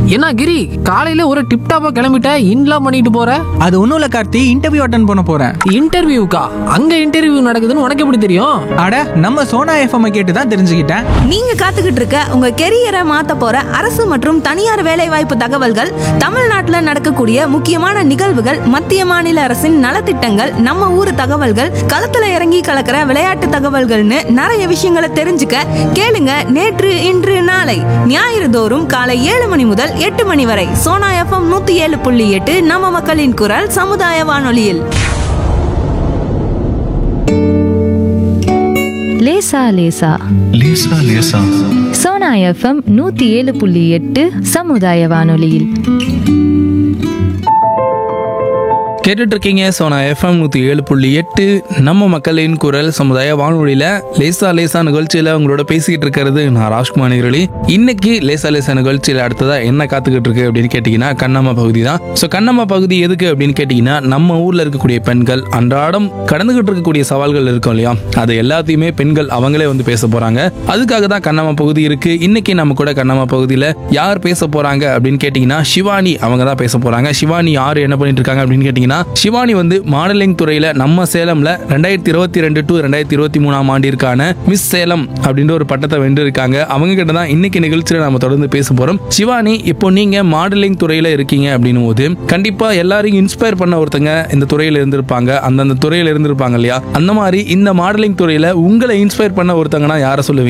என்ன கிரி காலையில ஒரு டிப் டாப்பா கிளம்பிட்ட இன்லாம் பண்ணிட்டு போற அது ஒன்றும் இல்லை கார்த்தி இன்டர்வியூ அட்டன் பண்ண போகிறேன் இன்டர்வியூக்கா அங்க இன்டர்வியூ நடக்குதுன்னு உனக்கு எப்படி தெரியும் அட நம்ம சோனா எஃப்எம் கேட்டு தான் தெரிஞ்சுக்கிட்டேன் நீங்க காத்துக்கிட்டு இருக்க உங்க கெரியரை மாத்த போற அரசு மற்றும் தனியார் வேலைவாய்ப்பு தகவல்கள் தமிழ்நாட்டுல நடக்கக்கூடிய முக்கியமான நிகழ்வுகள் மத்திய மாநில அரசின் நலத்திட்டங்கள் நம்ம ஊர் தகவல்கள் களத்துல இறங்கி கலக்கிற விளையாட்டு தகவல்கள்னு நிறைய விஷயங்களை தெரிஞ்சுக்க கேளுங்க நேற்று இன்று நாளை ஞாயிறு தோறும் காலை ஏழு மணி முதல் எட்டு மணி வரை சோனா எஃப்எம் நூத்தி ஏழு புள்ளி எட்டு நம்ம மக்களின் குரல் சமுதாய வானொலியில் லேசா லேசா லேசா லேசா சோனா எஃப்எம் நூத்தி ஏழு புள்ளி எட்டு சமுதாய வானொலியில் கேட்டுட்டு இருக்கீங்க சோனா எஃப்எம் நூற்றி ஏழு புள்ளி எட்டு நம்ம மக்களின் குரல் சமுதாய வானொலியில் லேசா லேசா நிகழ்ச்சியில் உங்களோட பேசிக்கிட்டு இருக்கிறது நான் ராஜ்குமார் நேரலி இன்னைக்கு லேசா லேசா நிகழ்ச்சியில் அடுத்ததாக என்ன காத்துக்கிட்டு இருக்கு அப்படின்னு கேட்டிங்கன்னா கண்ணம்மா பகுதி தான் ஸோ கண்ணம்மா பகுதி எதுக்கு அப்படின்னு கேட்டிங்கன்னா நம்ம ஊரில் இருக்கக்கூடிய பெண்கள் அன்றாடம் கடந்துகிட்டு இருக்கக்கூடிய சவால்கள் இருக்கும் இல்லையா அது எல்லாத்தையுமே பெண்கள் அவங்களே வந்து பேச போகிறாங்க அதுக்காக தான் கண்ணம்மா பகுதி இருக்கு இன்னைக்கு நம்ம கூட கண்ணம்மா பகுதியில் யார் பேச போகிறாங்க அப்படின்னு கேட்டிங்கன்னா சிவானி அவங்க தான் பேச போகிறாங்க சிவானி யார் என்ன பண்ணிட்டு இருக்காங்க அப்படின்னு கேட்டிங்கன்னா சிவானி வந்து மாடலிங் துறையில் நம்ம சேலம்ல ரெண்டாயிரத்தி இருபத்தி ரெண்டு டு ரெண்டாயிரத்தி இருபத்தி மூணாம் ஆண்டிற்கான மிஸ் சேலம் அப்படின்ற ஒரு பட்டத்தை வென்று இருக்காங்க அவங்க கிட்ட தான் இன்னைக்கு நிகழ்ச்சியில் நம்ம தொடர்ந்து பேச போறோம் சிவானி இப்போ நீங்க மாடலிங் துறையில இருக்கீங்க அப்படின்னும் போது கண்டிப்பா எல்லாரையும் இன்ஸ்பயர் பண்ண ஒருத்தங்க இந்த துறையில இருந்திருப்பாங்க அந்தந்த துறையில இருந்திருப்பாங்க இல்லையா அந்த மாதிரி இந்த மாடலிங் துறையில உங்களை இன்ஸ்பயர் பண்ண ஒருத்தங்கன்னா யாரை சொல்லுவீங்க